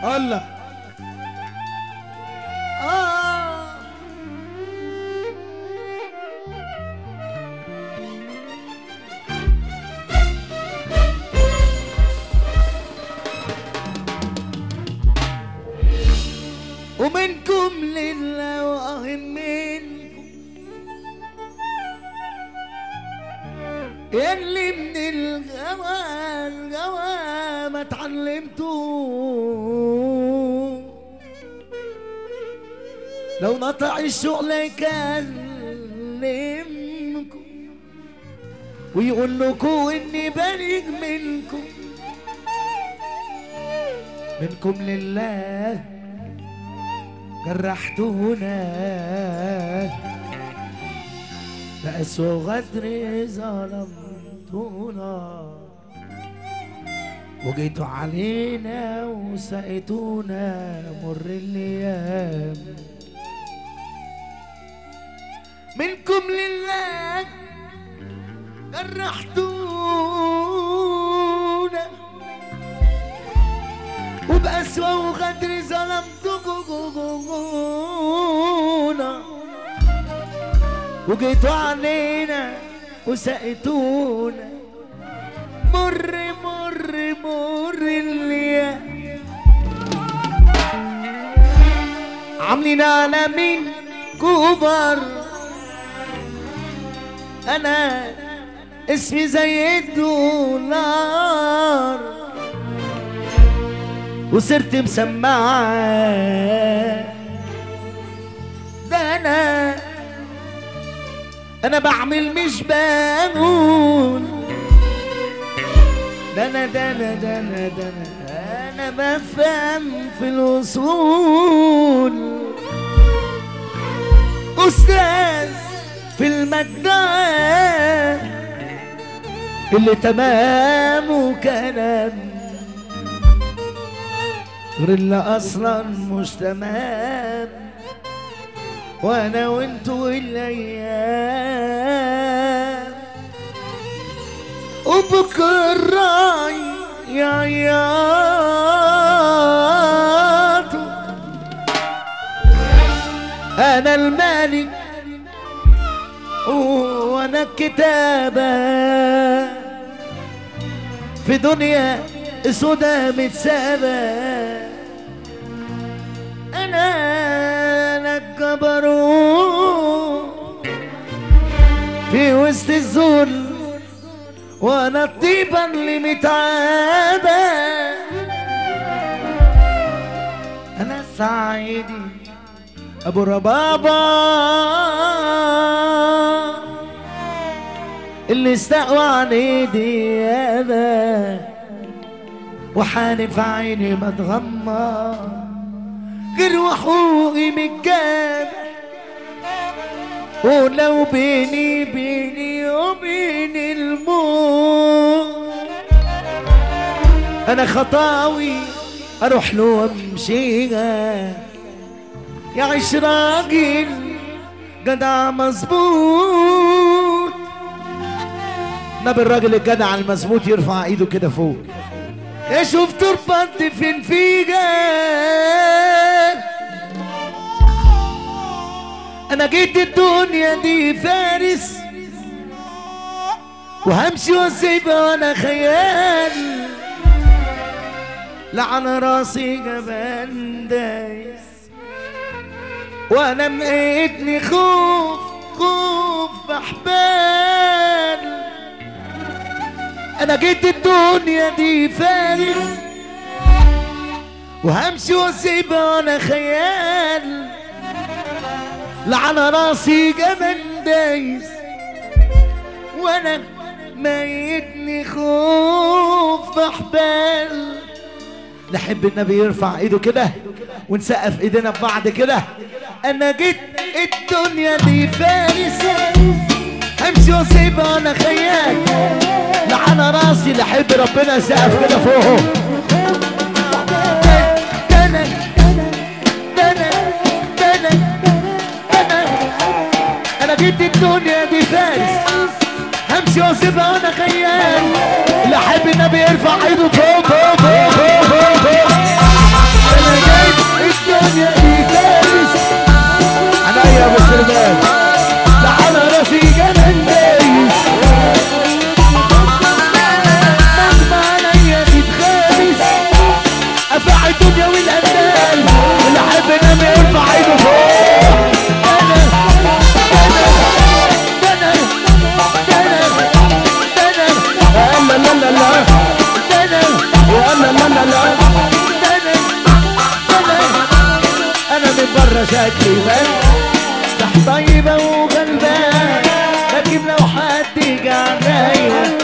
الله آه ومنكم لله وأهم منكم يلي من الغوى الغوى ما تعلمتوه لو نطع الشغل يكلمكم ويقول لكم اني بريء منكم منكم لله جرحتونا بأسوأ غدر ظلمتونا وجيتوا علينا وسقيتونا مر الايام منكم لله جرحتونا وبأسوأ وغدر ظلمتونا وجيتوا علينا وسقيتونا مر مر مر الليالي عاملين على مين كبر انا اسمي زي الدولار وصرت مسمعة ده انا انا بعمل مش بقول ده انا ده انا ده انا ده انا انا بفهم في الاصول استاذ في المادة اللي تمامه كلام غير اللي اصلا مش تمام وانا وانتو الايام وبكره يا ياطو انا الملك وانا الكتابة في دنيا سودا متسابة انا انا الجبروت في وسط الذل وانا الطيبة اللي متعبة انا سعيدي ابو ربابة اللي استقوى عن ايدي انا وحانف عيني ما تغمى غير وحوقي متجابح ولو بيني بيني وبين الموت انا خطاوي اروح له وامشيها يعيش راجل جدع مظبوط نبي الراجل الجدع المظبوط يرفع ايده كده فوق يا شفت ربطت فين فيجا انا جيت الدنيا دي فارس وهمشي واسيبها وانا خيال لعن راسي جبان دايس وانا مقيتني خوف خوف بحبال انا جيت الدنيا دي فارس وهمشي واسيبها وانا خيال لعن راسي جبل دايس وانا ميتني خوف بحبال نحب النبي يرفع ايده كده ونسقف ايدينا ببعض كده انا جيت الدنيا دي فارس همشي واسيبها وانا خيال لعن راسي لحب ربنا سقف كده فوقه ده انا ده انا ده انا ده انا انا جيت الدنيا دي فارس همشي واسيبها وانا خيال لحب النبي يرفع ايده فوق فوق فوق فوق فوق فوق لا لا لا لا يا لا لا لا لا انا من بره شكلي بان صح طيبة وغلبان لكن لو حد جه عليا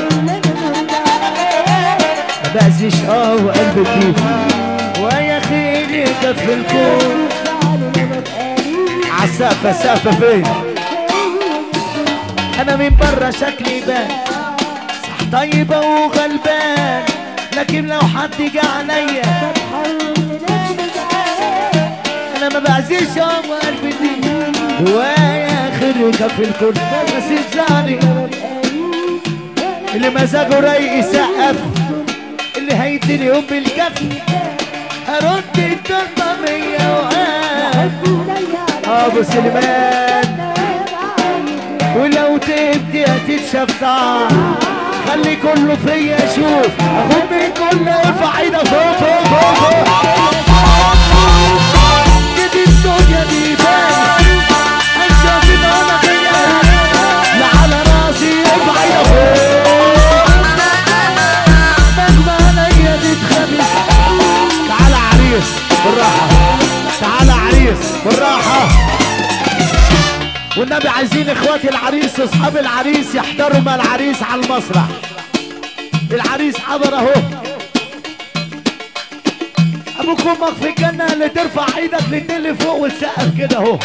ما بأذيش اه وقلبي فيه ويا خيري كف الكون عالسقفة السقفة فين انا من بره شكلي بان صح طيبة وغلبان لكن لو حد جه عليا انا ما بعزيش ام قلبي دي هوايا اخر كف الكل بس يفزعني اللي مزاجه رايق يسقف اللي هيديني يوم بالكف هرد الضربة مية وقف ابو سليمان ولو تبدي هتتشفع خلي كله فيا يشوف اخد من كله ارفع ايدك فوق فوق فوق فوق كده الدنيا دي بان انشا في انا فيا لا على راسي ارفع ايدك فوق مهما عليا تتخبس تعالى عريس بالراحة تعالى عريس بالراحة والنبي عايزين اخواتي العريس واصحاب العريس يحضروا مع العريس على المسرح العريس حضر اهو ابوك وامك في الجنه اللي ترفع ايدك للنيل فوق والسقف كده اهو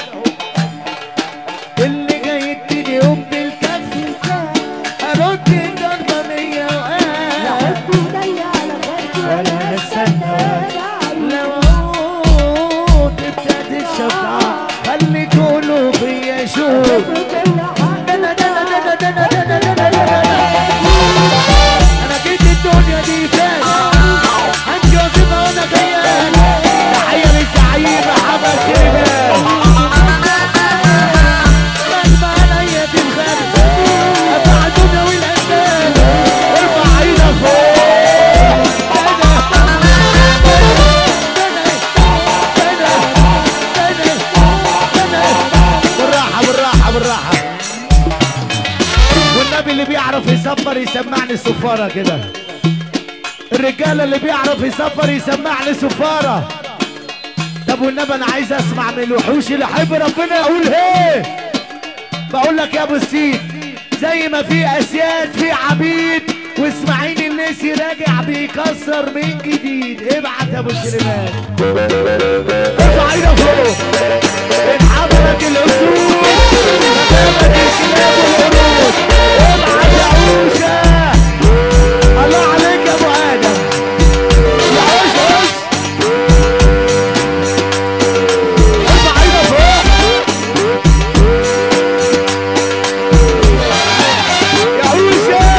اللي جاي يديني يوم بالكف ارد الضربه مية وقف ولا هستنى لو تبدا تتشفع خلي كله فيا يشوف انا جيت الدنيا دي فين هنشوف ما انا جايان تحيه للزعيم محمد كريمان مهما عليا تتخانق ابع الدنيا والاسباب ارفع ايدك فوق بالراحة بالراحة بالراحة والنبي اللي بيعرف يصفر يسمعني صفارة كده الرجالة اللي بيعرف يصفر يسمعني صفارة طب والنبي انا عايز اسمع من الوحوش اللي حب ربنا يقول هيه بقول لك يا ابو السيد زي ما في اسياد في عبيد واسماعيل النسي راجع بيكسر من جديد ابعت يا ابو سليمان ارفع ايدك فوق انحضرت الاسود مدامة الكلاب والقرود ابعت يا عوشة الله عليك يا ابو ادم يا عوش عوش ارفع ايدك فوق يا عوشة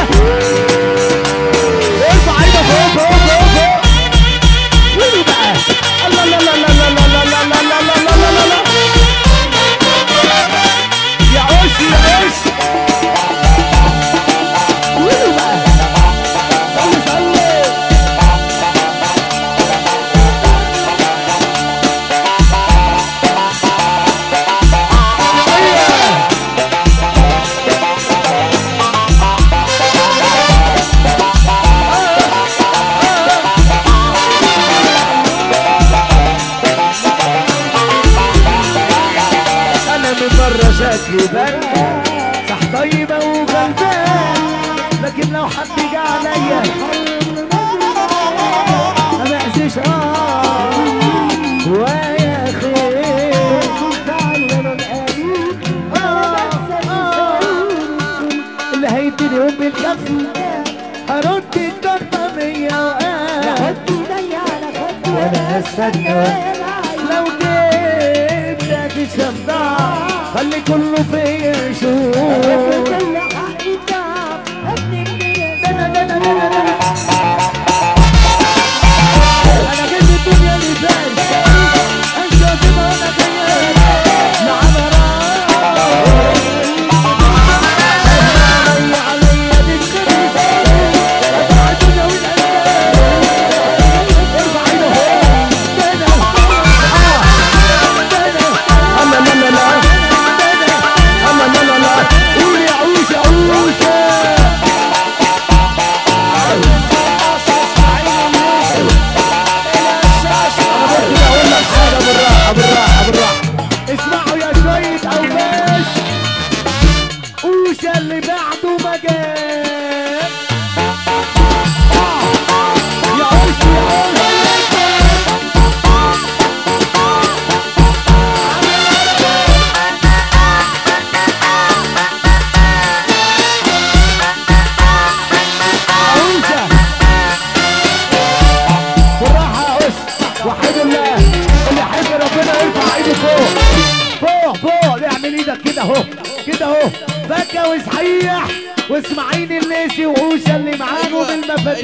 ارفع ايدك فوق فوق فوق فوق وينه بقى الله لا لا لا لا لا لا لا لا لا لا لا لا لا يا عوش يا عوش وينه بقى صلي صلي أيوه. انا من بره شكلي بان صح طيبة وغلبان لكن لو حد جه عليا ما بأذيش اه ويا خير آه، آه. اللي هيديني يوم بالكف هرد الضربة مية وقف وانا هستنى لو جبت تشمع خلي كله فيا يشوف انا جيت الدنيا اللي فات انسى زي ما انا جاي لعب علي علي بالكريس ابع الدنيا والاسباب ارفع ايده فوق لا لا لا لا لا لا لا لا قول يا عوش يا عوش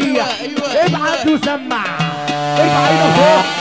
الشيع أيوة، أيوة. ابعت وسمع ارفع ايدك فوق